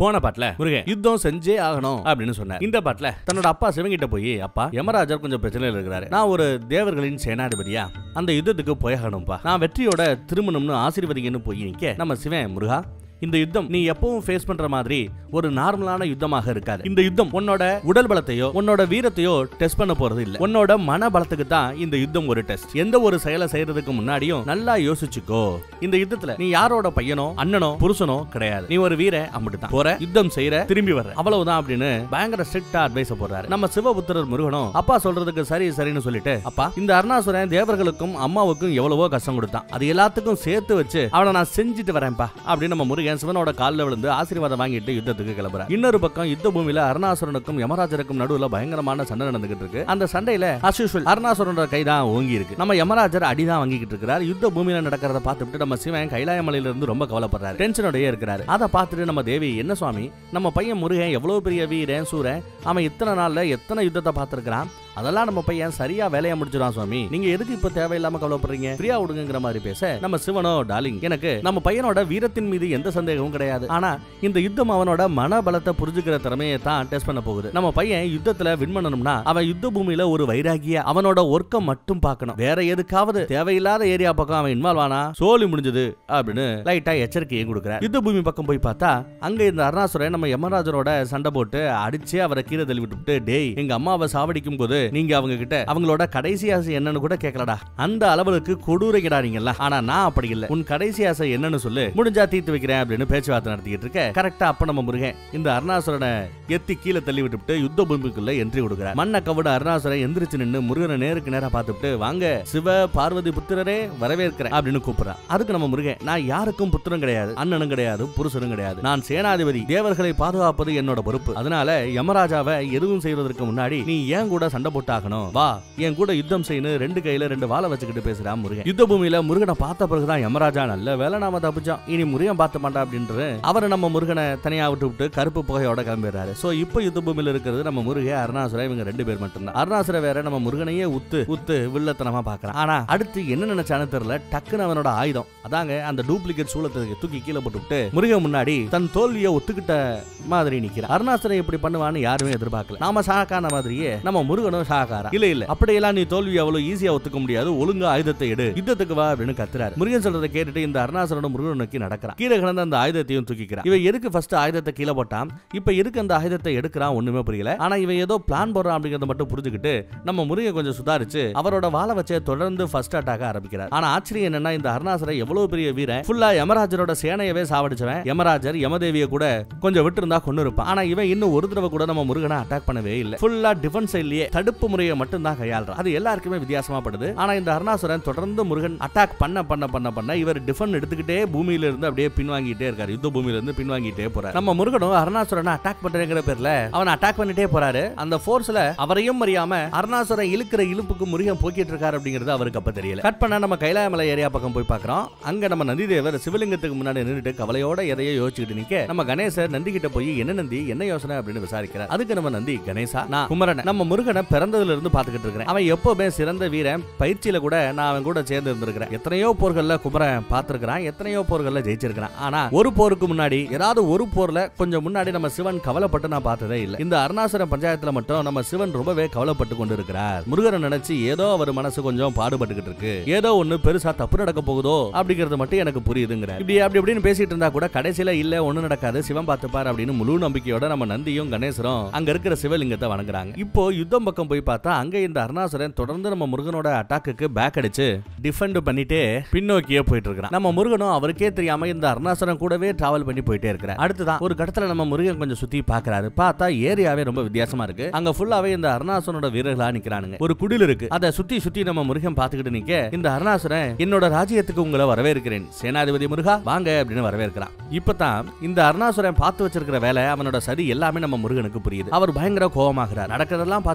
போன பாட்டுல முருகன் யுத்தம் செஞ்சே ஆகணும் அப்படின்னு சொன்னார் இந்த பாட்டுல தன்னோட அப்பா சிவங்கிட்ட போய் அப்பா யமராஜர் கொஞ்சம் பிரச்சனையில் இருக்கிறாரு நான் ஒரு தேவர்களின் சேனாதிபதியா அந்த யுத்தத்துக்கு போயாகணும்ப்பா நான் வெற்றியோட திருமணம்னு ஆசீர்வதிங்கன்னு போய் நிக்க நம்ம சிவன் முருகா இந்த யுத்தம் நீ எப்பவும் ஃபேஸ் பண்ற மாதிரி ஒரு நார்மலான யுத்தமாக இருக்காது இந்த யுத்தம் உன்னோட உடல் பலத்தையோ உன்னோட வீரத்தையோ டெஸ்ட் பண்ண போறது இல்ல உன்னோட மன பலத்துக்கு தான் இந்த யுத்தம் ஒரு டெஸ்ட் எந்த ஒரு செயலை செய்யறதுக்கு முன்னாடியும் நல்லா யோசிச்சுக்கோ இந்த யுத்தத்துல நீ யாரோட பையனோ அண்ணனோ புருஷனோ கிடையாது நீ ஒரு வீர தான் போற யுத்தம் செய்யற திரும்பி வர்ற அவ்வளவுதான் அப்படின்னு பயங்கர ஸ்ட்ரிக்டா அட்வைஸ் போறாரு நம்ம சிவபுத்திரர் முருகனும் அப்பா சொல்றதுக்கு சரி சரின்னு சொல்லிட்டு அப்பா இந்த அருணாசுரன் தேவர்களுக்கும் அம்மாவுக்கும் எவ்வளவோ கஷ்டம் கொடுத்தான் அது எல்லாத்துக்கும் சேர்த்து வச்சு அவனை நான் செஞ்சுட்டு வரேன்ப்பா அப்படின்னு நம்ம முருகன் சிவனோட காலில் விழுந்து ஆசீர்வாதம் வாங்கிட்டு யுத்தத்துக்கு கிளம்புறார் இன்னொரு பக்கம் யுத்த பூமியில அருணாசுரனுக்கும் யமராஜருக்கும் நடுவுல பயங்கரமான சண்டை நடந்துகிட்டு இருக்கு அந்த சண்டையில அசுஷுவல் அருணாசுரனோட கை தான் ஓங்கி இருக்கு நம்ம யமராஜர் அடிதான் வாங்கிட்டு இருக்கிறார் யுத்த பூமியில நடக்கிறத பார்த்துட்டு நம்ம சிவன் கைலாய மலையில இருந்து ரொம்ப கவலைப்படுறாரு டென்ஷனோடய இருக்கிறாரு அதை பார்த்துட்டு நம்ம தேவி என்ன சுவாமி நம்ம பையன் முருகன் எவ்வளவு பெரிய வீரன் சூரன் அவன் இத்தனை நாள்ல எத்தனை யுத்தத்தை பார்த்திருக்கிறான் அதெல்லாம் நம்ம பையன் சரியா வேலையை முடிச்சிடான் சுவாமி நீங்க எதுக்கு இப்ப தேவையில்லாம கவலைப்படுறீங்க ஃப்ரீயா விடுங்கிற மாதிரி பேச நம்ம சிவனோ டார்லிங் எனக்கு நம்ம பையனோட வீரத்தின் மீது எந்த சந்தேகமும் கிடையாது ஆனா இந்த யுத்தம் அவனோட மன பலத்தை புரிஞ்சுக்கிற திறமையை தான் டெஸ்ட் பண்ண போகுது நம்ம பையன் யுத்தத்துல வின் பண்ணணும்னா அவன் யுத்த பூமியில ஒரு வைராகிய அவனோட ஒர்க்கை மட்டும் பார்க்கணும் வேற எதுக்காவது தேவையில்லாத ஏரியா பக்கம் அவன் இன்வால்வ் ஆனா சோலி முடிஞ்சது அப்படின்னு லைட்டா எச்சரிக்கையை கொடுக்குறார் யுத்த பூமி பக்கம் போய் பார்த்தா அங்க இந்த அருணாசுரன் நம்ம யமராஜரோட சண்டை போட்டு அடிச்சு அவரை கீழே தள்ளி விட்டுட்டு டேய் எங்க அம்மாவை சாவடிக்கும் போது நீங்க அவங்க கிட்ட அவங்களோட கடைசி ஆசை என்னன்னு கூட கேட்கலடா அந்த அளவுக்கு கொடூரைக்கடா நீங்கல்ல ஆனா நான் அப்படி இல்ல உன் கடைசி ஆசை என்னன்னு சொல்லு முடிஞ்சா தீர்த்து வைக்கிறேன் அப்படின்னு பேச்சுவார்த்தை நடத்திக்கிட்டு இருக்க கரெக்டா அப்ப நம்ம முருகன் இந்த அருணாசுரனை எத்தி கீழே தள்ளி விட்டுவிட்டு யுத்த பூமிக்குள்ள என்ட்ரி கொடுக்குறார் மண்ணை கவிட அருணாசுரன் எந்திரிச்சு நின்று முருகனை நேருக்கு நேரா பார்த்துட்டு வாங்க சிவ பார்வதி புத்திரரே வரவேற்கிறேன் அப்படின்னு கூப்பிடுறான் அதுக்கு நம்ம முருகன் நான் யாருக்கும் புத்திரன் கிடையாது அண்ணனும் கிடையாது புருஷனும் கிடையாது நான் சேனாதிபதி தேவர்களை பாதுகாப்பது என்னோட பொறுப்பு அதனால யமராஜாவை எதுவும் செய்வதற்கு முன்னாடி நீ ஏன் கூட சண்டை போட்டாகணும் வா என் கூட யுத்தம் செய்யணும் ரெண்டு கையில ரெண்டு வாழை வச்சுக்கிட்டு பேசுறான் முருகன் யுத்த பூமியில முருகனை பார்த்த பிறகுதான் யமராஜா நல்ல வேலை நாம தப்பிச்சோம் இனி முருகன் பார்த்த மாட்டா அப்படின்றது அவரை நம்ம முருகனை தனியா விட்டு விட்டு கருப்பு புகையோட கிளம்பிடுறாரு சோ இப்போ யுத்த பூமியில இருக்கிறது நம்ம முருகன் அருணாசுரன் இவங்க ரெண்டு பேர் மட்டும்தான் அருணாசுர வேற நம்ம முருகனையே உத்து உத்து வில்லத்தனமா பாக்குறான் ஆனா அடுத்து என்ன நினைச்சான்னு தெரியல டக்குன்னு அவனோட ஆயுதம் அதாங்க அந்த டூப்ளிகேட் சூலத்தை தூக்கி கீழே போட்டுவிட்டு முருகன் முன்னாடி தன் தோல்வியை ஒத்துக்கிட்ட மாதிரி நிக்கிறான் அருணாசுரன் இப்படி பண்ணுவான்னு யாருமே எதிர்பார்க்கல நாம ஷாக்கான மாதிரியே நம்ம முருகனும் ஷாக்காரா இல்ல இல்ல அப்படியெல்லாம் நீ தோல்வி அவ்வளவு ஈஸியா ஒத்துக்க முடியாது ஒழுங்கா ஆயுதத்தை எடு யுத்தத்துக்கு வா அப்படின்னு கத்துறாரு முருகன் சொல்றதை கேட்டுட்டு இந்த அருணாசுரனும் முருகன் நோக்கி நடக்கிறான் கீழே கிடந்த அந்த ஆயுதத்தையும் தூக்கிக்கிறான் இவன் எதுக்கு ஃபர்ஸ்ட் ஆயுதத்தை கீழே போட்டான் இப்ப எதுக்கு அந்த ஆயுதத்தை எடுக்கிறான் ஒண்ணுமே புரியல ஆனா இவன் ஏதோ பிளான் போடுறான் அப்படிங்கறத மட்டும் புரிஞ்சுக்கிட்டு நம்ம முருகன் கொஞ்சம் சுதாரிச்சு அவரோட வாழை வச்சே தொடர்ந்து ஃபர்ஸ்ட் அட்டாக்க ஆரம்பிக்கிறார் ஆனா ஆச்சரியம் என்னன்னா இந்த அருணாசுரன் எவ்வளவு பெரிய வீரன் ஃபுல்லா யமராஜரோட சேனையவே சாவடிச்சவன் யமராஜர் யமதேவிய கூட கொஞ்சம் விட்டு இருந்தா கொண்டு இருப்பான் ஆனா இவன் இன்னும் ஒரு தடவை கூட நம்ம முருகனை அட்டாக் பண்ணவே இல்ல ஃபுல்லா டிஃபென்ஸ் சைட்லயே தடுப்பு முறையை மட்டும் தான் கையாளுறான் அது எல்லாருக்குமே வித்தியாசமா படுது ஆனா இந்த அருணாசுரன் தொடர்ந்து முருகன் அட்டாக் பண்ண பண்ண பண்ண பண்ண இவர் டிஃபன் எடுத்துக்கிட்டே பூமியில இருந்து அப்படியே பின்வாங்கிட்டே இருக்காரு யுத்த பூமியில இருந்து பின்வாங்கிட்டே போறாரு நம்ம முருகனும் அருணாசுரனை அட்டாக் பண்றேங்கிற பேர்ல அவன் அட்டாக் பண்ணிட்டே போறாரு அந்த ஃபோர்ஸ்ல அவரையும் அறியாம அருணாசுரன் இழுக்கிற இழுப்புக்கு முருகன் போக்கிட்டு இருக்காரு அப்படிங்கிறது அவருக்கு அப்ப தெரியல கட் பண்ண நம்ம கைலாயமலை ஏரியா பக்கம் போய் பார்க்கறோம் அங்க நம்ம நந்திதேவர் சிவலிங்கத்துக்கு முன்னாடி நின்னுட்டு கவலையோட எதையோ யோசிச்சுக்கிட்டு நிக்க நம்ம கணேசர் நந்தி கிட்ட போய் என்ன நந்தி என்ன யோசனை அப்படின்னு விசாரிக்கிறார் அதுக்கு நம்ம நந்தி கணேசா நான் குமரன் நம்ம முருகனை பிறந்ததுல இருந்து பாத்துக்கிட்டு இருக்கிறேன் அவன் எப்பவுமே சிறந்த வீரன் பயிற்சியில கூட நான் அவன் கூட சேர்ந்து இருந்திருக்கிறேன் எத்தனையோ போர்கள்ல குமரன் பார்த்திருக்கிறான் எத்தனையோ போர்கள்ல ஜெயிச்சிருக்கிறான் ஆனா ஒரு போருக்கு முன்னாடி ஏதாவது ஒரு போர்ல கொஞ்சம் முன்னாடி நம்ம சிவன் கவலைப்பட்டு நான் பார்த்ததே இல்ல இந்த அருணாசுரம் பஞ்சாயத்துல மட்டும் நம்ம சிவன் ரொம்பவே கவலைப்பட்டு கொண்டு இருக்கிறார் முருகனை நினைச்சு ஏதோ அவர் மனசு கொஞ்சம் பாடுபட்டுக்கிட்டு இருக்கு ஏதோ ஒண்ணு பெருசா தப்பு நடக்க போகுதோ அப்படிங்கறது மட்டும் எனக்கு புரியுதுங்கிற இப்படி அப்படி இப்படின்னு பேசிட்டு இருந்தா கூட கடைசியில இல்ல ஒண்ணு நடக்காது சிவன் பார்த்துப்பார் அப்படின்னு முழு நம்பிக்கையோட நம்ம நந்தியும் கணேசரும் அங்க இருக்கிற சிவலிங்கத்தை வணங்குறாங்க இப்போ யுத்தம் பக்கம் போய் பார்த்தா அங்க இந்த அருணாசுரன் தொடர்ந்து நம்ம முருகனோட அட்டாக்குக்கு பேக் அடிச்சு டிஃபெண்ட் பண்ணிட்டே பின்னோக்கியே போயிட்டு இருக்கிறான் நம்ம முருகனும் அவருக்கே தெரியாம இந்த அருணாசுரன் கூடவே டிராவல் பண்ணி போயிட்டே இருக்கிறார் அடுத்துதான் ஒரு கடத்துல நம்ம முருகன் கொஞ்சம் சுத்தி பாக்குறாரு பார்த்தா ஏரியாவே ரொம்ப வித்தியாசமா இருக்கு அங்க ஃபுல்லாவே இந்த அருணாசுரனோட வீரர்களா நிக்கிறானுங்க ஒரு குடில் இருக்கு அதை சுத்தி சுத்தி நம்ம முருகன் பாத்துக்கிட்டு நிக்க இந்த அருணாசுரன் என்னோட ராஜ்யத்துக்கு உங்களை வரவேற்கிறேன் சேனாதிபதி முருகா வாங்க அப்படின்னு வரவேற்கிறான் இப்பதான் இந்த அருணாசுரன் பார்த்து வச்சிருக்கிற வேலை அவனோட சதி எல்லாமே நம்ம முருகனுக்கு புரியுது அவர் பயங்கர கோபமாகிறார் நடக்கிறதெல்லாம் பார்த்துட்டு நம்ம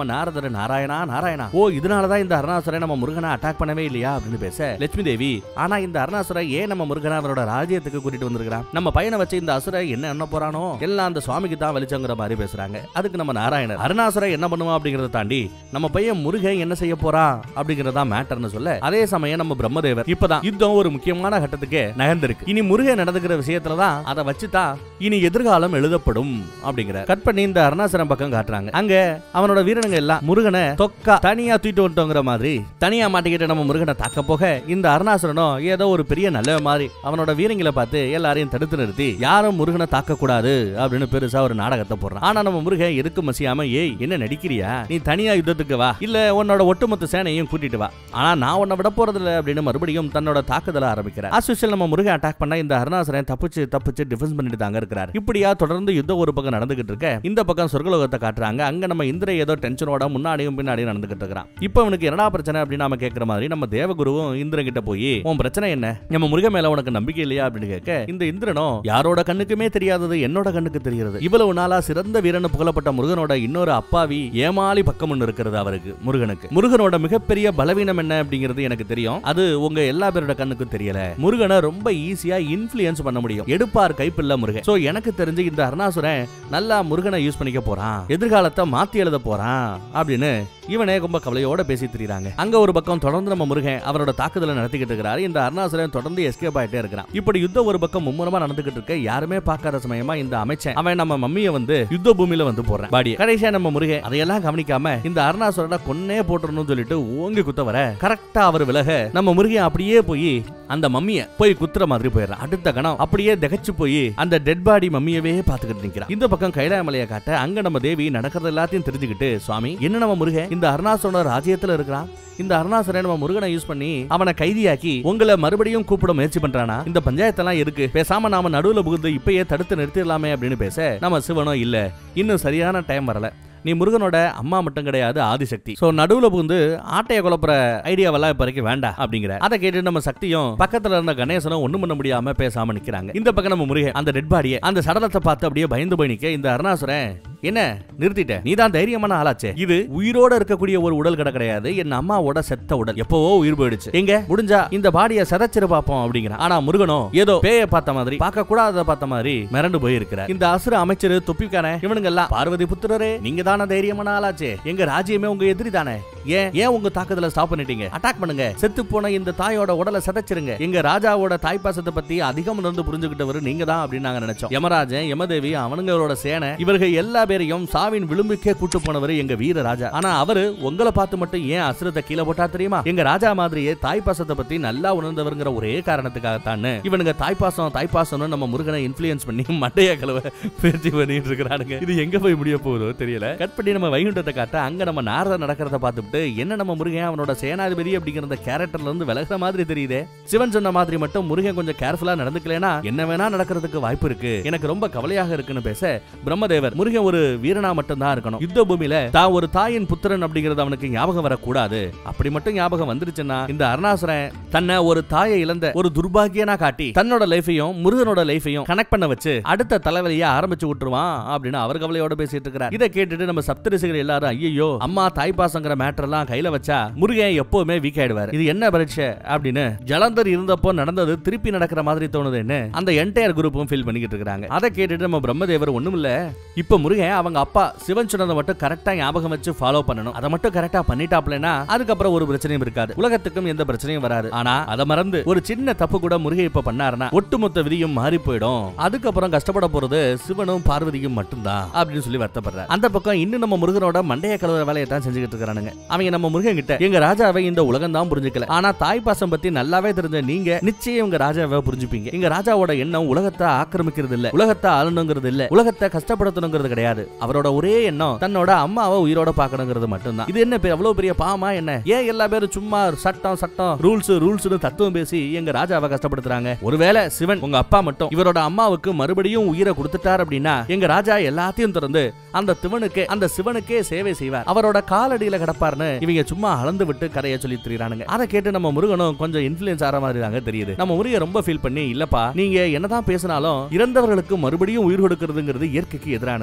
நாரதர் நாராயணா நாராயணா ஓ இதனாலதான் இந்த அருணாசுரன் நம்ம முருகனை அட்டாக் பண்ணவே இல்லையா அப்படின்னு பேச லட்சுமி தேவி ஆனா இந்த அருணாசுரை ஏன் நம்ம முருகனை அவரோட ராஜ்யத்துக்கு கூட்டிட்டு வந்திருக்கிறான் நம்ம பையனை வச்சு இந்த அசுரை என்ன என்ன போறானோ எல்லாம் அந்த சுவாமிக்கு தான் வெளிச்சங்கிற மாதிரி பேசுறாங்க அதுக்கு நம்ம நாராயணர் அருணாசுரை என்ன பண்ணுவான் அப்படிங்கறத தாண்டி நம்ம பையன் முருகன் என்ன செய்ய போறான் அப்படிங்கறதா மேட்டர்னு சொல்ல அதே சமயம் நம்ம பிரம்மதேவர் இப்பதான் யுத்தம் ஒரு முக்கியமான கட்டத்துக்கு நகர்ந்திருக்கு இனி முருகன் நடந்துக்கிற விஷயத்துல தான் அதை வச்சுதான் இனி எதிர்காலம் எழுதப்படும் அப்படிங்கிற கட் பண்ணி இந்த அருணாசுரம் பக்கம் காட்டுறாங்க அங்க அவனோட வீரனுங்க எல்லாம் முருகனை தொக்கா தனியா தூக்கிட்டு வந்துட்டோங்கிற மாதிரி தனியா மாட்டிக்கிட்டு நம்ம முருகனை தாக்க போக இந்த அருணாசுரனும் ஏதோ ஒரு பெரிய நல்ல மாதிரி அவனோட வீரங்களை பார்த்து எல்லாரையும் தடுத்து நிறுத்தி யாரும் முருகனை தாக்க கூடாது அப்படின்னு பெருசா ஒரு நாடகத்தை போடுறான் ஆனா நம்ம முருகன் எதுக்கு மசியாம ஏய் என்ன நடிக்கிறியா நீ தனியா யுத்தத்துக்கு வா இல்ல உன்னோட ஒட்டுமொத்த சேனையும் கூட்டிட்டு வா ஆனா நான் உன்னை விட போறது இல்ல அப்படின்னு மறுபடியும் தன்னோட தாக்குதலை ஆரம்பிக்கிறார் ஆஸ்யூஷல் நம்ம முருகன் அட்டாக் பண்ணா இந்த அருணாசுரன் தப்பிச்சு தப்பிச்சு டிஃபென்ஸ் பண்ணிட்டு தாங்க இருக்கிறார் இப்படியா தொடர்ந்து யுத்தம் ஒரு பக்கம் நடந்துகிட்டு இருக்க இந்த பக்கம் சொர்க்கலோகத்தை காட்டுறாங்க அங்க நம்ம இந்திர ஏதோ டென்ஷனோட முன்னாடியும் பின்னாடியும் நடந்துகிட்டு இருக்கிறான் இப்போ உனக்கு என்னடா பிரச்சனை அப்படின்னு நாம கேட்கிற மாதிரி நம்ம தேவகுருவும் இந்திரன் கிட்ட போய் உன் பிரச்சனை என்ன நம்ம முருகன் மேல உனக்கு நம்பிக்கை இல்லையா அப்படின்னு கேட்க இந்த இந்திரனும் யாரோட கண்ணுக்குமே தெரியாதது என்னோட கண்ணுக்கு தெரிகிறது இவ்வளவு நாளா சிறந்த வீரன் புகழப்பட்ட முருகனோட இன்னொரு அப்பாவி ஏமாளி பக்கம் ஒன்று இருக்கிறது அவருக்கு முருகனுக்கு முருகனோட மிகப்பெரிய பலவீனம் என்ன அப்படிங்கிறது எனக்கு தெரியும் அது உங்க எல்லா பேரோட கண்ணுக்கும் தெரியல முருகனை ரொம்ப ஈஸியா இன்ஃபுளுயன்ஸ் பண்ண முடியும் எடுப்பார் கைப்பில்ல முருகன் சோ எனக்கு தெரிஞ்சு இந்த அருணாசுரன் நல்லா முருகனை யூஸ் பண்ணிக்க போறான் எதிர்காலத்தை மாத்தி எழுத போறான் அப்படின்னு இவனே ரொம்ப கவலையோட பேசி திரியுறாங்க அங்க ஒரு பக்கம் தொடர்ந்து நம்ம முருகன் அவரோட தாக்குதலை நடத்திக்கிட்டு இருக்கிறாரு இந்த அருணாசுரன் தொடர்ந்து எஸ்கேப் ஆயிட்டே இருக்கிறான் இப்படி யுத்தம் ஒரு பக்கம் மும்முரமா நடந்துகிட்டு இருக்க யாருமே பார்க்காத சமயமா இந்த அமைச்சன் அவன் நம்ம மம்மியை வந்து யுத்த பூமியில வந்து போடுறான் பாடி கடைசியா நம்ம முருகன் அதையெல்லாம் கவனிக்காம இந்த அருணாசுரனை கொன்னே போட்டுறணும்னு சொல்லிட்டு ஓங்கி குத்த வர கரெக்டா அவர் விலக நம்ம முருகன் அப்படியே போய் அந்த மம்மிய போய் குத்துற மாதிரி போயிடுறான் அடுத்த கணம் அப்படியே திகச்சு போய் அந்த டெட் பாடி மம்மியவே பாத்துக்கிட்டு நிக்கிறான் இந்த பக்கம் கைலாயமலையை காட்ட அங்க நம்ம தேவி நடக்கிறது எல்லாத்தையும் தெரிஞ்சுக்கிட்டு சுவாமி என்ன நம்ம முருகன் இந்த அருணாசுரனோட ராஜ்யத்துல இருக்கிறான் இந்த அருணாசுரன் நம்ம முருகனை யூஸ் பண்ணி அவனை கைதியாக்கி உங்களை மறுபடியும் கூப்பிட முயற்சி பண்றானா இந்த பஞ்சாயத்தெல்லாம் இருக்கு பேசாம நாம நடுவுல புகுந்து இப்பயே தடுத்து நிறுத்திடலாமே அப்படின்னு பேச நம்ம சிவனும் இல்ல இன்னும் சரியான டைம் வரல நீ முருகனோட அம்மா மட்டும் கிடையாது ஆதிசக்தி சோ நடுவுல புகுந்து ஆட்டைய குழப்புற ஐடியாவெல்லாம் இப்ப வரைக்கும் வேண்டாம் அப்படிங்கிற அதை கேட்டு நம்ம சக்தியும் பக்கத்துல இருந்த கணேசனும் ஒண்ணும் பண்ண முடியாம பேசாம நிக்கிறாங்க இந்த பக்கம் நம்ம முருகன் அந்த டெட் பாடியை அந்த சடலத்தை பார்த்து அப்படியே பயந்து போய் நிக்க இந்த அருணாசுரன் என்ன நிறுத்திட்ட நீதான் தைரியமான ஆளாச்சே இது உயிரோட இருக்கக்கூடிய ஒரு உடல் கடை கிடையாது என் அம்மாவோட செத்த உடல் எப்பவோ உயிர் போயிடுச்சு எங்க முடிஞ்சா இந்த பாடிய சதைச்சிரு பாப்போம் அப்படிங்கிறான் ஆனா முருகனோ ஏதோ பேய பார்த்த மாதிரி பார்க்க கூடாத பார்த்த மாதிரி மிரண்டு போயிருக்கிறார் இந்த அசுர அமைச்சர் தொப்பிக்கான இவனுங்க எல்லாம் பார்வதி புத்திரரே நீங்க தானே தைரியமான ஆளாச்சே எங்க ராஜ்யமே உங்க எதிரி தானே ஏன் ஏன் உங்க தாக்குதல ஸ்டாப் பண்ணிட்டீங்க அட்டாக் பண்ணுங்க செத்து போன இந்த தாயோட உடலை சதைச்சிருங்க எங்க ராஜாவோட தாய்ப்பாசத்தை பத்தி அதிகம் இருந்து புரிஞ்சுக்கிட்டவர் நீங்க தான் அப்படின்னு நாங்க நினைச்சோம் யமராஜன் யமதேவி அவனுங்களோட சேனை இவர்கள் எல்லா பேரையும் சாவின் விளிம்புக்கே கூட்டு போனவர் எங்க வீர ராஜா ஆனா அவரு உங்களை பார்த்து மட்டும் ஏன் அசுரத்தை கீழே போட்டா தெரியுமா எங்க ராஜா மாதிரியே தாய்ப்பாசத்தை பத்தி நல்லா உணர்ந்தவருங்கிற ஒரே காரணத்துக்காகத்தான் இவனுங்க தாய்ப்பாசம் தாய்ப்பாசம்னு நம்ம முருகனை இன்ஃபுளுயன்ஸ் பண்ணி மண்டைய கலவை பேச்சு பண்ணிட்டு இருக்கிறானுங்க இது எங்க போய் முடிய போகுதோ தெரியல கட் பண்ணி நம்ம வைகுண்டத்தை காட்ட அங்க நம்ம நாரத நடக்கிறத பார்த்துட்டு என்ன நம்ம முருகன் அவனோட சேனாதிபதி அப்படிங்கிற அந்த கேரக்டர்ல இருந்து விலகுற மாதிரி தெரியுதே சிவன் சொன்ன மாதிரி மட்டும் முருகன் கொஞ்சம் கேர்ஃபுல்லா நடந்துக்கலனா என்ன வேணா நடக்கிறதுக்கு வாய்ப்பு இருக்கு எனக்கு ரொம்ப கவலையாக இருக்குன்னு பேச பிரம்மதேவர் முருகன் ஒரு வீரனா மட்டும் தான் இருக்கணும் யுத்த பூமியில தான் ஒரு தாயின் புத்திரன் அப்படிங்கிறது அவனுக்கு ஞாபகம் வரக்கூடாது அப்படி மட்டும் ஞாபகம் வந்துருச்சுன்னா இந்த அருணாசுரன் தன்னை ஒரு தாயை இழந்த ஒரு துர்பாகியனா காட்டி தன்னோட லைஃபையும் முருகனோட லைஃபையும் கனெக்ட் பண்ண வச்சு அடுத்த தலைவலியை ஆரம்பிச்சு விட்டுருவான் அப்படின்னு அவர் கவலையோட பேசிட்டு இருக்கிறார் இதை கேட்டுட்டு நம்ம சப்தரிசிகள் எல்லாரும் ஐயோ அம்மா தாய்ப்பாசங்கிற மேட்டர் எல்லாம் கையில வச்சா முருகன் எப்பவுமே வீக் ஆயிடுவார் இது என்ன பரீட்சை அப்படின்னு ஜலந்தர் இருந்தப்போ நடந்தது திருப்பி நடக்கிற மாதிரி தோணுதுன்னு அந்த என்டையர் குரூப்பும் ஃபீல் பண்ணிக்கிட்டு இருக்காங்க அதை கேட்டுட்டு நம்ம பிரம்மதேவர் ஒண்ணும் இல்ல இப்ப முருகன் அவங்க அப்பா சிவன் சொன்னதை மட்டும் கரெக்டா ஞாபகம் வச்சு ஃபாலோ பண்ணணும் அதை மட்டும் கரெக்டா பண்ணிட்டாப்லனா அதுக்கப்புறம் ஒரு பிரச்சனையும் இருக்காது உலகத்துக்கும் எந்த பிரச்சனையும் வராது ஆனா அதை மறந்து ஒரு சின்ன தப்பு கூட முருகன் இப்ப பண்ணாருன்னா ஒட்டுமொத்த விதியும் மாறி போயிடும் அதுக்கப்புறம் கஷ்டப்பட போறது சிவனும் பார்வதியும் மட்டும்தான் அப்படின்னு சொல்லி வருத்தப்படுறாரு அந்த பக்கம் இன்னும் நம்ம முருகனோட மண்டைய கலவர வேலையை தான் செஞ்சுக்கிட்டு இருக்கானுங்க அவங்க நம்ம முருகன் கிட்ட எங்க ராஜாவை இந்த உலகம் தான் புரிஞ்சுக்கல ஆனா தாய் பாசம் பத்தி நல்லாவே தெரிஞ்ச நீங்க நிச்சயம் உங்க ராஜாவை புரிஞ்சுப்பீங்க எங்க ராஜாவோட எண்ணம் உலகத்தை ஆக்கிரமிக்கிறது இல்ல உலகத்தை ஆளணுங்கிறது இல்ல உலகத்தை கஷ்டப்படுத்தணுங்கிறது கிடையாது அவரோட ஒரே எண்ணம் தன்னோட அம்மாவை உயிரோட பார்க்கணுங்கிறது மட்டும்தான் இது என்ன பெ- அவ்வளவு பெரிய பாவமா என்ன ஏன் எல்லா பேரும் சும்மா சட்டம் சட்டம் ரூல்ஸ் ரூல்ஸ்னு தத்துவம் பேசி எங்க ராஜாவை கஷ்டப்படுத்துறாங்க ஒருவேளை சிவன் உங்க அப்பா மட்டும் இவரோட அம்மாவுக்கு மறுபடியும் உயிரை கொடுத்துட்டார் அப்படின்னா எங்க ராஜா எல்லாத்தையும் திறந்து அந்த சிவனுக்கே அந்த சிவனுக்கே சேவை செய்வார் அவரோட காலடியில கிடப்பார்னு இவங்க சும்மா அளந்து விட்டு கதையை சொல்லி திரிறானுங்க அதை கேட்டு நம்ம முருகனும் கொஞ்சம் இன்ஃபுளுன்ஸ் ஆற மாதிரி தாங்க தெரியுது நம்ம முருகன் ரொம்ப ஃபீல் பண்ணி இல்லப்பா நீங்க என்னதான் பேசினாலும் இறந்தவர்களுக்கு மறுபடியும் உயிர் கொடுக்கறதுங்கிறது இயற்கைக்கு எதிரானது அப்படி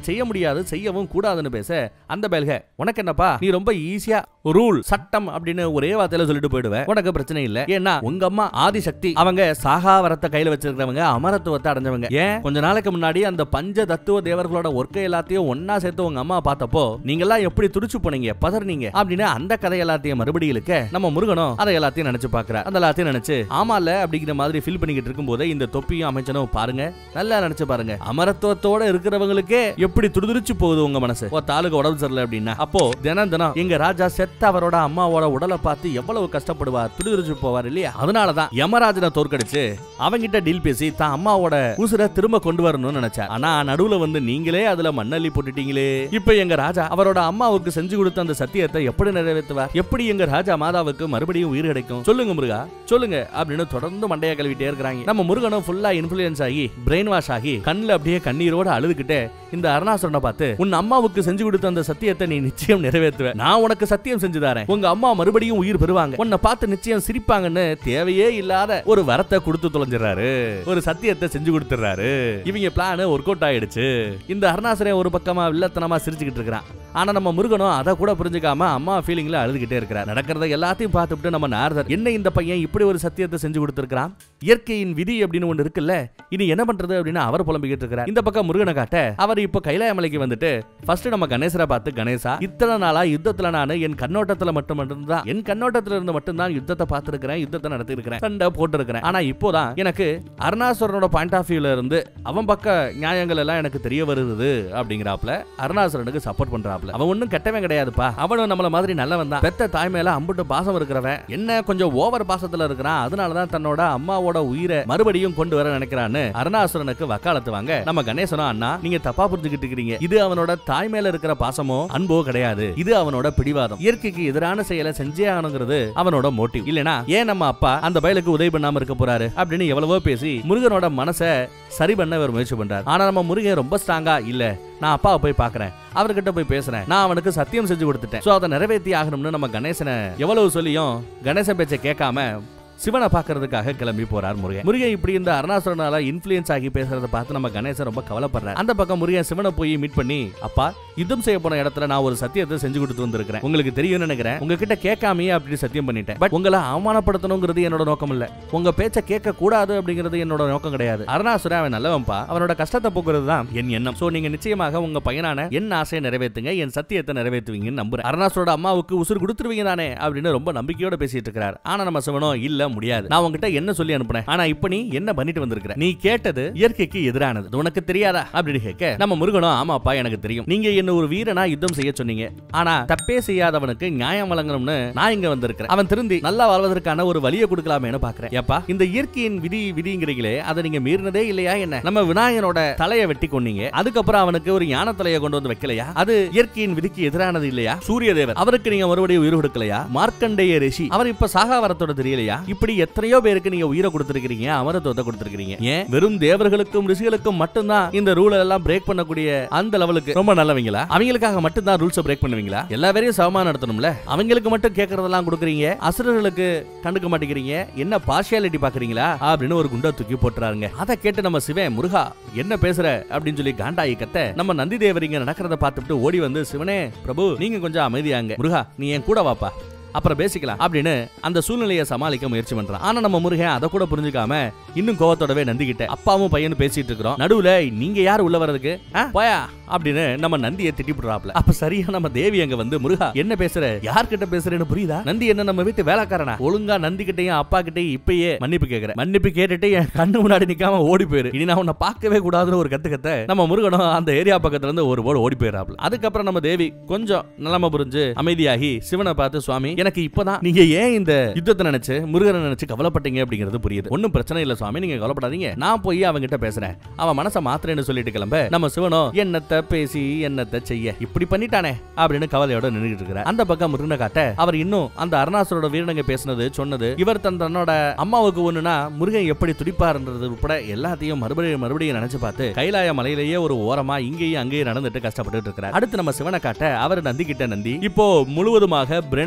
செய்ய முடியாது செய்யவும் கூடாதுன்னு பேச அந்த பேல்க உனக்கு என்னப்பா நீ ரொம்ப ஈஸியா ரூல் சட்டம் அப்படின்னு ஒரே வார்த்தையில சொல்லிட்டு போயிடுவேன் உனக்கு பிரச்சனை இல்ல ஏன்னா உங்க அம்மா ஆதிசக்தி அவங்க சாகாவரத்தை கையில வச்சிருக்கிறவங்க அமரத்துவத்தை அடைஞ்சவங்க ஏன் கொஞ்ச நாளைக்கு முன்னாடி அந்த பஞ்ச தத்துவ தேவர்களோட ஒர்க்கை எல்லாத்தையும் ஒன்னா சேர்த்து உங்க அம்மா பார்த்தப்போ நீங்க எல்லாம் எப்படி துடிச்சு போனீங்க பதறினீங்க அப்படின்னு அந்த கதை எல்லாத்தையும் மறுபடியும் இழுக்க நம்ம முருகனும் அதை எல்லாத்தையும் நினைச்சு பாக்குறார் அந்த எல்லாத்தையும் நினைச்சு ஆமால அப்படிங்கிற மாதிரி ஃபீல் பண்ணிக்கிட்டு இருக்கும்போது இந்த தொப்பியும் அமைச்சனும் பாருங்க நல்லா நினைச்சு பாருங்க அமரத்துவத்தோட இருக்கிறவங்களுக்கே எப்படி துடிதுடிச்சு போகுது உங்க மனசு ஓ தாலுக்கு உடம்பு சரியில்லை அப்படின்னா அப்போ தினம் தினம் எங்க ராஜா செத்த அவரோட அம்மாவோட உடலை பார்த்து எவ்வளவு கஷ்டப்படுவார் துடிதுடிச்சு போவார் இல்லையா அதனாலதான் யமராஜனை தோற்கடிச்சு அவங்கிட்ட டீல் பேசி தான் அம்மாவோட உசுரை திரும்ப கொண்டு வரணும்னு நினைச்சார் ஆனா நடுவுல வந்து நீங்களே அதுல மண்ணள்ளி போட்டுட்டீங்களே இப்ப எங்க ராஜா அவரோட அம்மாவுக்கு செஞ்சு கொடுத்த அந்த சத்தியத்தை எப்படி நிறைவேற்றுவார் எப்படி எங்க ராஜா மாதாவுக்கு மறுபடியும் உயிர் கிடைக்கும் சொல்லுங்க முருகா சொல்லுங்க அப்படின்னு தொடர்ந்து மண்டைய கழுவிட்டே இருக்கிறாங்க நம்ம முருகனும் ஃபுல்லா இன்ஃபுளுயன்ஸ் ஆகி பிரெயின் வாஷ் ஆகி கண்ணுல அப்படியே கண்ணீரோட அழுதுகிட்டே இந்த அருணாசுரனை பார்த்து உன் அம்மாவுக்கு செஞ்சு கொடுத்த அந்த சத்தியத்தை நீ நிச்சயம் நிறைவேற்றுவ நான் உனக்கு சத்தியம் செஞ்சு தரேன் உங்க அம்மா மறுபடியும் உயிர் பெறுவாங்க உன்னை பார்த்து நிச்சயம் சிரிப்பாங்கன்னு தேவையே இல்லாத ஒரு வரத்தை கொடுத்து தொலைஞ்சிடறாரு ஒரு சத்தியத்தை செஞ்சு கொடுத்துறாரு இவங்க பிளான் ஒர்க் அவுட் ஆயிடுச்சு இந்த அருணாசுரன் ஒரு பக்கமா வில்லத்தனமா சிரிச்சுக்கிட்டு இருக்கிறான் ஆனா நம்ம முருகனும் அதை கூட புரிஞ்சுக்காம அம்மா ஃபீலிங்ல அழுதுகிட்டே இருக்கிறார் நடக்கிறத எல்லாத்தையும் பார்த்துட்டு நம்ம நாரதர் என்ன இந்த பையன் இப்படி ஒரு சத்தியத்தை செஞ்சு கொடுத்திருக்கிறான் இயற்கையின் விதி அப்படின்னு ஒன்று இருக்குல்ல இனி என்ன பண்றது அப்படின்னு அவர் புலம்பிக்கிட்டு இருக்கிறார் இந்த பக்கம் முருகனை காட்ட அவர் இப்போ கைலாய மலைக்கு வந்துட்டு ஃபர்ஸ்ட் நம்ம கணேசரை பார்த்து கணேசா இத்தனை நாளா யுத்தத்துல நான் என் கண்ணோட்டத்துல மட்டும் மட்டும்தான் என் கண்ணோட்டத்துல இருந்து மட்டும்தான் யுத்தத்தை பார்த்திருக்கிறேன் யுத்தத்தை நடத்தி இருக்கிறேன் சண்டை போட்டு ஆனா இப்போதான் எனக்கு அருணாசுரனோட பாயிண்ட் ஆஃப் வியூல இருந்து அவன் பக்க நியாயங்கள் எல்லாம் எனக்கு தெரிய வருது அப்படிங்கிறாப்ல அருணாசுரனுக்கு சப்போர்ட் பண்றாப்ல அவன் ஒன்னும் கெட்டவன் கிடையாதுப்பா அவனும் நம்மள மாதிரி நல்லவன் தான் பெத்த தாய் மேல அம்புட்டு பாசம் இருக்கிறவன் என்ன கொஞ்சம் ஓவர் பாசத்துல இருக்கிறான் அதனாலதான் தன்னோட அம்மாவோட உயிரை மறுபடியும் கொண்டு வர நினைக்கிறான்னு அருணாசுரனுக்கு வக்காலத்து வாங்க நம்ம கணேசனும் அண்ணா நீங்க தப்பா புரிஞ்சுக்கிட்டு இருக்கிறீங்க இது அவனோட தாய் மேல இருக்கிற பாசமோ அன்போ கிடையாது இது அவனோட பிடிவாதம் இயற்கைக்கு எதிரான செயலை செஞ்சே ஆகணுங்கிறது அவனோட மோட்டிவ் இல்லனா ஏன் நம்ம அப்பா அந்த பயலுக்கு உதவி பண்ணாம இருக்க போறாரு அப்படின்னு எவ்வளவோ பேசி முருகனோட மனசை சரி பண்ண இவர் முயற்சி பண்றாரு ஆனா நம்ம முருகன் ரொம்ப ஸ்ட்ராங்கா இல்ல நான் அப்பாவை போய் பாக்குறேன் அவர்கிட்ட போய் பேசுறேன் நான் அவனுக்கு சத்தியம் செஞ்சு கொடுத்துட்டேன் சோ அதை நிறைவேற்றி ஆகணும்னு நம்ம கணேசனை எவ்வளவு சொல்லியும் கணேசன் பேச்சை கேட்காம சிவனை பார்க்கறதுக்காக கிளம்பி போறார் முருகன் முருகன் இப்படி இந்த அருணாசுரனால இன்ஃபுளுயன்ஸ் ஆகி பேசுறத பார்த்து நம்ம கணேசன் ரொம்ப கவலைப்படுறார் அந்த பக்கம் முருகன் சிவனை போய் மீட் பண்ணி அப்பா யுத்தம் செய்ய போன இடத்துல நான் ஒரு சத்தியத்தை செஞ்சு கொடுத்து வந்திருக்கிறேன் உங்களுக்கு தெரியும்னு நினைக்கிறேன் உங்ககிட்ட கேட்காமயே அப்படி சத்தியம் பண்ணிட்டேன் பட் உங்களை அவமானப்படுத்தணுங்கிறது என்னோட நோக்கம் இல்ல உங்க பேச்ச கேட்க கூடாது அப்படிங்கிறது என்னோட நோக்கம் கிடையாது அருணாசுரன் அவன் நல்லவன்பா அவனோட கஷ்டத்தை போக்குறது தான் என் எண்ணம் சோ நீங்க நிச்சயமாக உங்க பையனான என் ஆசையை நிறைவேற்றுங்க என் சத்தியத்தை நிறைவேற்றுவீங்கன்னு நம்புறேன் அருணாசுரோட அம்மாவுக்கு உசுறு கொடுத்துருவீங்க தானே அப்படின்னு ரொம்ப நம்பிக்கையோட பேசிட்டு இருக்கிறார் ஆனா நம்ம சிவனோ இல்ல முடியாது நான் உங்ககிட்ட என்ன சொல்லி அனுப்புனேன் ஆனா இப்ப நீ என்ன பண்ணிட்டு வந்திருக்கிற நீ கேட்டது இயற்கைக்கு எதிரானது இது உனக்கு தெரியாதா அப்படின்னு கேட்க நம்ம முருகனும் ஆமாப்பா எனக்கு தெரியும் நீங்க என்ன ஒரு வீரனா யுத்தம் செய்ய சொன்னீங்க ஆனா தப்பே செய்யாதவனுக்கு நியாயம் வழங்கணும்னு நான் இங்க வந்திருக்கிறேன் அவன் திருந்தி நல்லா வாழ்வதற்கான ஒரு வழியை கொடுக்கலாமேன்னு பாக்குறேன் ஏப்பா இந்த இயற்கையின் விதி விதிங்கிறீங்களே அதை நீங்க மீறினதே இல்லையா என்ன நம்ம விநாயகனோட தலையை வெட்டி கொன்னீங்க அதுக்கப்புறம் அவனுக்கு ஒரு ஞான தலையை கொண்டு வந்து வைக்கலையா அது இயற்கையின் விதிக்கு எதிரானது இல்லையா சூரிய தேவர் அவருக்கு நீங்க மறுபடியும் உயிர் கொடுக்கலையா மார்க்கண்டேய ரிஷி அவர் இப்ப சாகாவரத்தோட தெரியலையா இப்படி எத்தனையோ பேருக்கு நீங்க உயிரை கொடுத்திருக்கீங்க அமரத்துவத்தை கொடுத்திருக்கீங்க ஏன் வெறும் தேவர்களுக்கும் ரிஷிகளுக்கும் மட்டும்தான் இந்த ரூல் எல்லாம் பிரேக் பண்ணக்கூடிய அந்த லெவலுக்கு ரொம்ப நல்லவங்களா அவங்களுக்காக மட்டும்தான் ரூல்ஸ் பிரேக் பண்ணுவீங்களா எல்லா பேரையும் சமமா நடத்தணும்ல அவங்களுக்கு மட்டும் கேட்கறதெல்லாம் கொடுக்குறீங்க அசுரர்களுக்கு கண்டுக்க மாட்டேங்கிறீங்க என்ன பார்ஷியாலிட்டி பாக்குறீங்களா அப்படின்னு ஒரு குண்டா தூக்கி போட்டுறாருங்க அதை கேட்டு நம்ம சிவன் முருகா என்ன பேசுற அப்படின்னு சொல்லி காண்டாயி கத்த நம்ம நந்தி தேவர் இங்க நடக்கிறத பார்த்துட்டு ஓடி வந்து சிவனே பிரபு நீங்க கொஞ்சம் அமைதியாங்க முருகா நீ என் கூட வாப்பா அப்புறம் பேசிக்கலாம் அப்படின்னு அந்த சூழ்நிலையை சமாளிக்க முயற்சி பண்றான் ஆனா நம்ம முருகன் அதை கூட புரிஞ்சுக்காம இன்னும் கோவத்தோடவே நந்திக்கிட்ட அப்பாவும் பையனும் பேசிட்டு இருக்கிறோம் நடுவுல நீங்க யார் உள்ள வர்றதுக்கு ஆ, போயா அப்படின்னு நம்ம நந்தியை திட்டிப்புடுறாப்ல அப்ப சரியா நம்ம தேவி அங்க வந்து முருகா என்ன பேசுற யார்கிட்ட பேசுறேன்னு புரியுதா நந்தி என்ன நம்ம வீட்டு வேலைக்காரனா ஒழுங்கா நந்தி கிட்டயும் அப்பா கிட்டயும் இப்பயே மன்னிப்பு கேக்குறேன் மன்னிப்பு கேட்டுட்டு என் கண்ணு முன்னாடி நிக்காம ஓடி போயிரு இனி நான் உன்னை பார்க்கவே கூடாதுன்னு ஒரு கத்து கத்த நம்ம முருகனும் அந்த ஏரியா பக்கத்துல இருந்து ஒரு போடு ஓடி போயிடறாப்ல அதுக்கப்புறம் நம்ம தேவி கொஞ்சம் நிலைமை புரிஞ்சு அமைதியாகி சிவனை பார்த்து சுவாமி எனக்கு இப்பதான் நீங்க ஏன் இந்த யுத்தத்தை நினைச்சு முருகனை நினைச்சு கவலைப்பட்டீங்க அப்படிங்கிறது புரியுது ஒன்னும் பிரச்சனை இல்ல சுவாமி நீங்க கவலைப்படாதீங்க நான் போய் அவங்க கிட்ட பேசுறேன் அவன் மனசை மாத்திரேன்னு சொல்லிட்டு கிளம்ப நம்ம சிவனோ என்னத்தை பேசி என்னத்தை செய்ய இப்படி பண்ணிட்டானே அப்படின்னு கவலையோட நின்றுட்டு இருக்கிறார் அந்த பக்கம் முருகனை காட்ட அவர் இன்னும் அந்த அருணாசுரோட வீரனுங்க பேசினது சொன்னது இவர் தன் தன்னோட அம்மாவுக்கு ஒண்ணுனா முருகன் எப்படி துடிப்பாருன்றது உட்பட எல்லாத்தையும் மறுபடியும் மறுபடியும் நினைச்சு பார்த்து கைலாய மலையிலேயே ஒரு ஓரமா இங்கேயும் அங்கேயும் நடந்துட்டு கஷ்டப்பட்டு இருக்கிறார் அடுத்து நம்ம சிவனை காட்ட அவர் நந்தி கிட்ட நந்தி இப்போ முழுவதுமாக பிரென்வா செய்ய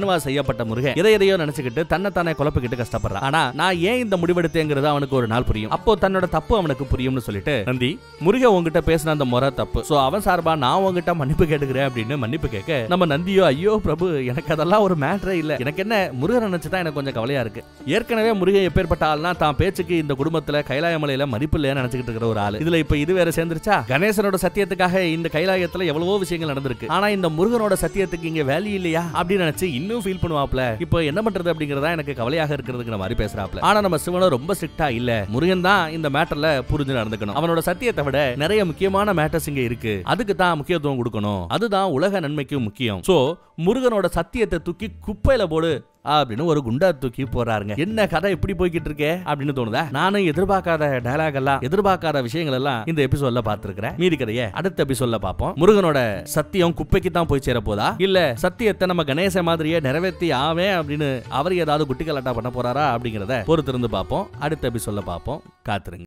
செய்யப்பட்ட முருகன் எதை எதையோ நினைச்சுக்கிட்டு தன்னை தானே குழப்பிக்கிட்டு கஷ்டப்படுறான் ஆனா நான் ஏன் இந்த முடிவெடுத்தேங்கிறது அவனுக்கு ஒரு நாள் புரியும் அப்போ தன்னோட தப்பு அவனுக்கு புரியும்னு சொல்லிட்டு நந்தி முருக உங்ககிட்ட பேசின அந்த முறை தப்பு சோ அவன் சார்பா நான் உங்ககிட்ட மன்னிப்பு கேட்டுக்கிறேன் அப்படின்னு மன்னிப்பு கேட்க நம்ம நந்தியோ ஐயோ பிரபு எனக்கு அதெல்லாம் ஒரு மேட்டரே இல்ல எனக்கு என்ன முருகன் நினைச்சுதான் எனக்கு கொஞ்சம் கவலையா இருக்கு ஏற்கனவே முருகன் எப்பேற்பட்ட ஆள்னா தான் பேச்சுக்கு இந்த குடும்பத்துல கைலாய மலையில மதிப்பு இல்லையா நினைச்சுக்கிட்டு இருக்கிற ஒரு ஆளு இதுல இப்ப இது வேற சேர்ந்துருச்சா கணேசனோட சத்தியத்துக்காக இந்த கைலாயத்துல எவ்வளவோ விஷயங்கள் நடந்திருக்கு ஆனா இந்த முருகனோட சத்தியத்துக்கு இங்க வேல்யூ இல்லையா அப்படின்னு நினைச்சு இன்னும் ஃபீல் பண்ணுவாப்ல இப்போ என்ன பண்றது அப்படிங்கறதா எனக்கு கவலையாக இருக்கிறதுக்கு மாதிரி பேசுறாப்ல ஆனா நம்ம சிவனும் ரொம்ப ஸ்ட்ரிக்டா இல்ல முருகன் தான் இந்த மேட்டர்ல புரிஞ்சு நடந்துக்கணும் அவனோட சத்தியத்தை விட நிறைய முக்கியமான மேட்டர்ஸ் இங்க இருக்கு அதுக்கு தான் முக்கியத்துவம் கொடுக்கணும் அதுதான் உலக நன்மைக்கு முக்கியம் சோ முருகனோட சத்தியத்தை தூக்கி குப்பையில போடு அப்படின்னு ஒரு குண்டா தூக்கி போறாருங்க என்ன கதை இப்படி போய்கிட்டு இருக்கே அப்படின்னு தோணுதா நானும் எதிர்பார்க்காத டயலாக் எல்லாம் எதிர்பார்க்காத விஷயங்கள் எல்லாம் இந்த எபிசோட்ல பார்த்திருக்கிறேன் மீதி கதையை அடுத்த எபிசோட்ல பார்ப்போம் முருகனோட சத்தியம் குப்பைக்கு தான் போய் சேர போதா இல்ல சத்தியத்தை நம்ம கணேச மாதிரியே நிறைவேற்றி ஆவேன் அப்படின்னு அவர் ஏதாவது குட்டி கலாட்டா பண்ண போறாரா அப்படிங்கறத பொறுத்திருந்து பார்ப்போம் அடுத்த எபிசோட்ல பார்ப்போம் காத்துருங்க